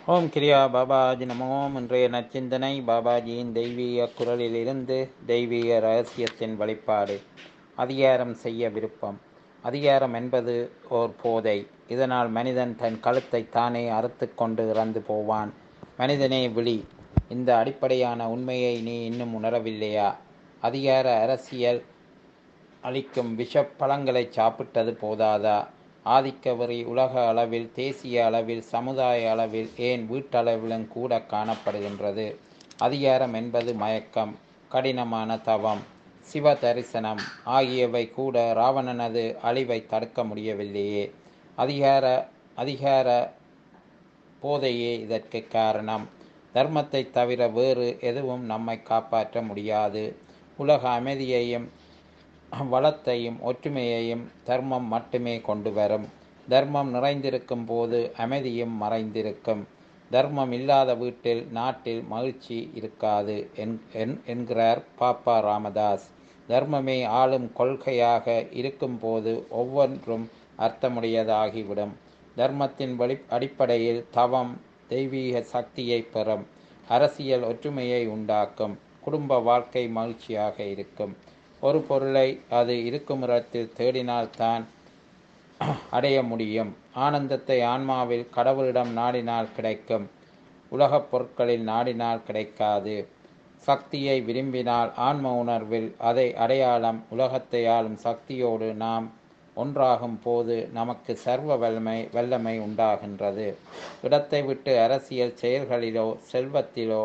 ஓம் கிரியா பாபாஜி நமோம் இன்றைய நச்சிந்தனை பாபாஜியின் தெய்வீக குரலிலிருந்து தெய்வீக ரகசியத்தின் வெளிப்பாடு அதிகாரம் செய்ய விருப்பம் அதிகாரம் என்பது ஓர் போதை இதனால் மனிதன் தன் கழுத்தை தானே அறுத்து கொண்டு இறந்து போவான் மனிதனே விழி இந்த அடிப்படையான உண்மையை நீ இன்னும் உணரவில்லையா அதிகார அரசியல் அளிக்கும் விஷப் பழங்களை சாப்பிட்டது போதாதா ஆதிக்க வெறி உலக அளவில் தேசிய அளவில் சமுதாய அளவில் ஏன் வீட்டளவிலும் கூட காணப்படுகின்றது அதிகாரம் என்பது மயக்கம் கடினமான தவம் சிவ தரிசனம் ஆகியவை கூட ராவணனது அழிவை தடுக்க முடியவில்லையே அதிகார அதிகார போதையே இதற்கு காரணம் தர்மத்தை தவிர வேறு எதுவும் நம்மை காப்பாற்ற முடியாது உலக அமைதியையும் வளத்தையும் ஒற்றுமையையும் தர்மம் மட்டுமே கொண்டு வரும் தர்மம் நிறைந்திருக்கும் போது அமைதியும் மறைந்திருக்கும் தர்மம் இல்லாத வீட்டில் நாட்டில் மகிழ்ச்சி இருக்காது என்கிறார் பாப்பா ராமதாஸ் தர்மமே ஆளும் கொள்கையாக இருக்கும்போது ஒவ்வொன்றும் அர்த்தமுடையதாகிவிடும் தர்மத்தின் வழி அடிப்படையில் தவம் தெய்வீக சக்தியை பெறும் அரசியல் ஒற்றுமையை உண்டாக்கும் குடும்ப வாழ்க்கை மகிழ்ச்சியாக இருக்கும் ஒரு பொருளை அது இருக்கும் இடத்தில் தேடினால்தான் அடைய முடியும் ஆனந்தத்தை ஆன்மாவில் கடவுளிடம் நாடினால் கிடைக்கும் உலகப் பொருட்களில் நாடினால் கிடைக்காது சக்தியை விரும்பினால் ஆன்ம உணர்வில் அதை அடையாளம் உலகத்தை ஆளும் சக்தியோடு நாம் ஒன்றாகும் போது நமக்கு சர்வ வல்லமை வல்லமை உண்டாகின்றது இடத்தை விட்டு அரசியல் செயல்களிலோ செல்வத்திலோ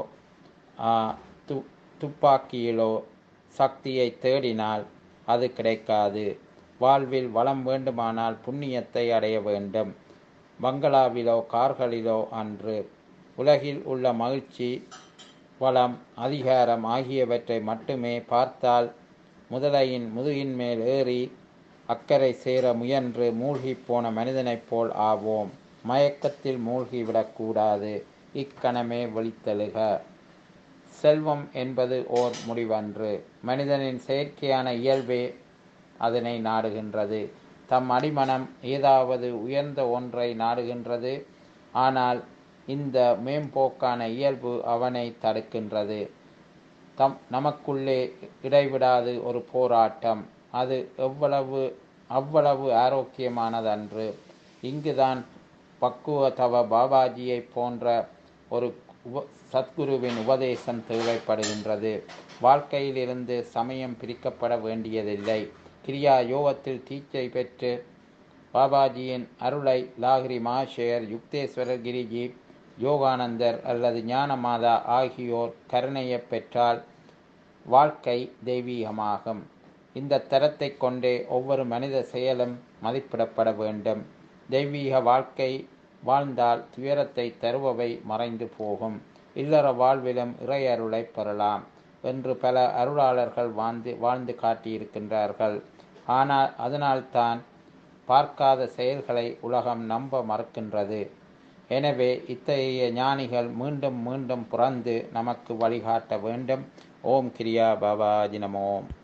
து துப்பாக்கியிலோ சக்தியை தேடினால் அது கிடைக்காது வாழ்வில் வளம் வேண்டுமானால் புண்ணியத்தை அடைய வேண்டும் பங்களாவிலோ கார்களிலோ அன்று உலகில் உள்ள மகிழ்ச்சி வளம் அதிகாரம் ஆகியவற்றை மட்டுமே பார்த்தால் முதலையின் முதுகின் மேல் ஏறி அக்கறை சேர முயன்று மூழ்கி போன மனிதனைப் போல் ஆவோம் மயக்கத்தில் மூழ்கிவிடக்கூடாது இக்கணமே வெளித்தெழுக செல்வம் என்பது ஓர் முடிவன்று மனிதனின் செயற்கையான இயல்பே அதனை நாடுகின்றது தம் அடிமனம் ஏதாவது உயர்ந்த ஒன்றை நாடுகின்றது ஆனால் இந்த மேம்போக்கான இயல்பு அவனை தடுக்கின்றது தம் நமக்குள்ளே இடைவிடாது ஒரு போராட்டம் அது எவ்வளவு அவ்வளவு ஆரோக்கியமானதன்று இங்குதான் பக்குவ தவ பாபாஜியை போன்ற ஒரு உப சத்குருவின் உபதேசம் தேவைப்படுகின்றது வாழ்க்கையிலிருந்து சமயம் பிரிக்கப்பட வேண்டியதில்லை கிரியா யோகத்தில் தீட்சை பெற்று பாபாஜியின் அருளை லாகிரி மாஷேர் யுக்தேஸ்வரர் கிரிஜி யோகானந்தர் அல்லது ஞானமாதா ஆகியோர் கருணையை பெற்றால் வாழ்க்கை தெய்வீகமாகும் இந்த தரத்தை கொண்டே ஒவ்வொரு மனித செயலும் மதிப்பிடப்பட வேண்டும் தெய்வீக வாழ்க்கை வாழ்ந்தால் துயரத்தை தருபவை மறைந்து போகும் இல்லற வாழ்விலும் இறை அருளை பெறலாம் என்று பல அருளாளர்கள் வாழ்ந்து வாழ்ந்து காட்டியிருக்கின்றார்கள் ஆனால் அதனால்தான் பார்க்காத செயல்களை உலகம் நம்ப மறுக்கின்றது எனவே இத்தகைய ஞானிகள் மீண்டும் மீண்டும் புறந்து நமக்கு வழிகாட்ட வேண்டும் ஓம் கிரியா பாபாஜி நமோம்